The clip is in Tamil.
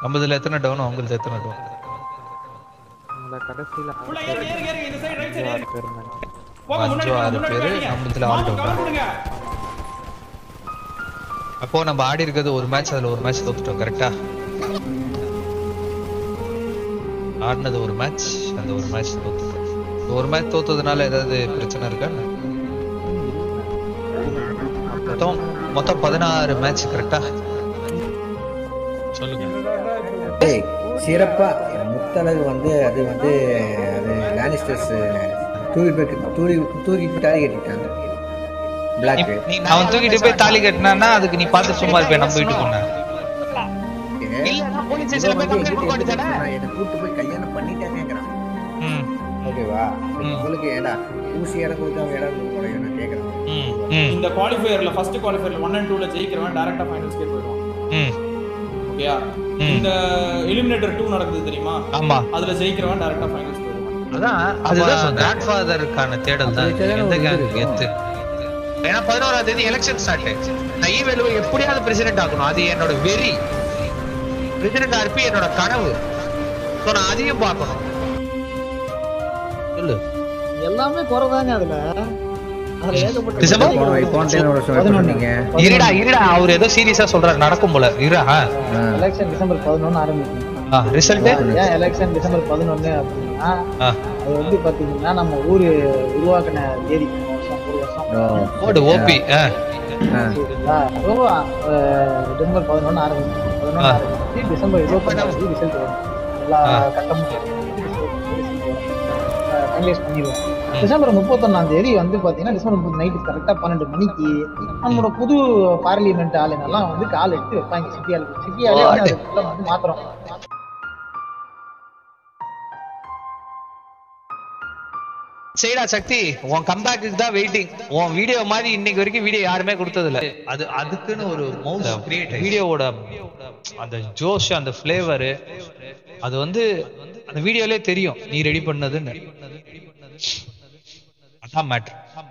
நம்மதுல எத்தனை டவுன் அவங்களுக்கு எத்தனை டவுன் உங்களை கடைசியில உள்ள ஏறு ஏறு ஏறு இந்த சைடு ரைட் சைடு ஏறு பேர் இருந்தாங்க போங்க அஞ்சு, முன்னாடி ஆறு முன்னாடி பேரு, வாங்க. நம்மளதுல ஆள் மாமா, டவுன். cover கொடுங்க அப்போ நம்ம ஆடி இருக்கிறது ஒரு மேட்ச் அதுல ஒரு மேட்ச் தோத்துட்டோம் கரெக்டா ஆடினது ஒரு மேட்ச் அந்த ஒரு மேட்ச் தோத்துட்டோம் இந்த ஒரு மேட்ச் தோத்ததுனால ஏதாவது பிரச்சனை இருக்கா என்ன? மொத்தம் மொத்தம் பதினாறு மேட்ச் கரெக்டா சொல்லுங்க டேய் சிறப்பா முத்தழகு வந்து அது வந்து அது லானிஸ்டர்ஸ் தூக்கி போய் தூக்கி தூக்கி போய் தாலி கட்டிட்டாங்க பிளாக் அவன் தூக்கிட்டு போய் தாலி கட்டினான்னா அதுக்கு நீ பார்த்து சும்மா இருப்பேன் நம்ம வீட்டுக்கு ஒண்ணு என்னை கூட்டு போய் கல்யாணம் பண்ணிட்டாங்கிறான் ம் ஓகேவா ம். உங்களுக்கு ஏடா ஊசி இடம் கொடுத்தா அவன் இடம் கொடுக்க நான் கேட்கறேன் ம் ம் இந்த குவாலிஃபயர்ல ஃபர்ஸ்ட் குவாலிஃபயர்ல ஒன் அண்ட் டூல ஜெயிக்கிறவன் டைரக்டா ஃபைனல்ஸ்க்கே போயிடுவான் ம் ஓகேயா ம். இந்த எலிமினேட்டர் டூ நடக்குது தெரியுமா ஆமா அதுல ஜெயிக்கிறவன் டைரக்டா ஃபைனல்ஸ் போயிடுவான் அதான் அதுதான் கிராண்ட் ஃபாதருக்கான தேடல் தான் அப்படி எந்த ஒரு கேங் இது எத்து ஏன்னா பதினோராம் தேதி எலெக்ஷன் ஸ்டார்ட் நான் ஈவேலுவை எப்படியாவது பிரசிடென்ட் ஆகணும் அது என்னோட வெறி பிரசிடென்ட் ஆர்பி என்னோட கனவு ஸோ நான் அதையும் பார்க்கணும் சொல்லு எல்லாமே குறைதாங்க அதுல அதுல ஏகப்பட்ட டிசம்பர்? போன போன டைம் ஒரு சொல்ல சொன்னீங்க இருடா இருடா அவர் ஏதோ சீரியஸா சொல்றாரு நடக்கும் போல இருடா எலெக்ஷன் டிசம்பர் பதினொன்னு ஆரம்பிக்கும் ரிசல்ட் ஏன் எலெக்ஷன் டிசம்பர் பதினொன்னு அப்படின்னா அது வந்து பாத்தீங்கன்னா நம்ம ஊரு உருவாக்கின தேதி போன வருஷம் ஒரு வருஷம் ஓடு ஓபி சரிங்களா? so, அஹ், டிசம்பர் பதினொன்னு ஆரம்பிக்கும் பதினொன்னு ஆ. ஆரம்பிச்சு டிசம்பர் இருபத்தொன்னாம் தேதி ரிசல்ட் வரும் எல்லா ஆ. கட்டமும் ஃபைனலைஸ் பண்ணிடுவோம் டிசம்பர் முப்பத்தொன்னாம் தேதி வந்து பாத்தீங்கன்னா டிசம்பர் முப்பது நைட்டு கரெக்டா பன்னெண்டு மணிக்கு நம்மளோட புது பார்லிமெண்ட் ஆளுங்க எல்லாம் வந்து கால் எடுத்து வைப்பாங்க சிட்டி ஆளுக்கு சிட்டி ஆளே வந்து அதுக்குள்ள வந்து மாத்திரம் சரிடா சக்தி உன் கம்பேக்கு தான் வெயிட்டிங் உன் வீடியோ மாதிரி இன்னைக்கு வரைக்கும் வீடியோ யாருமே கொடுத்தது இல்ல அது அதுக்குன்னு ஒரு மவுஸ் கிரியேட் வீடியோவோட அந்த ஜோஷ் அந்த ஃப்ளேவர் அது வந்து அந்த வீடியோலே தெரியும் நீ ரெடி பண்ணதுன்னு அதான் மேட்ரு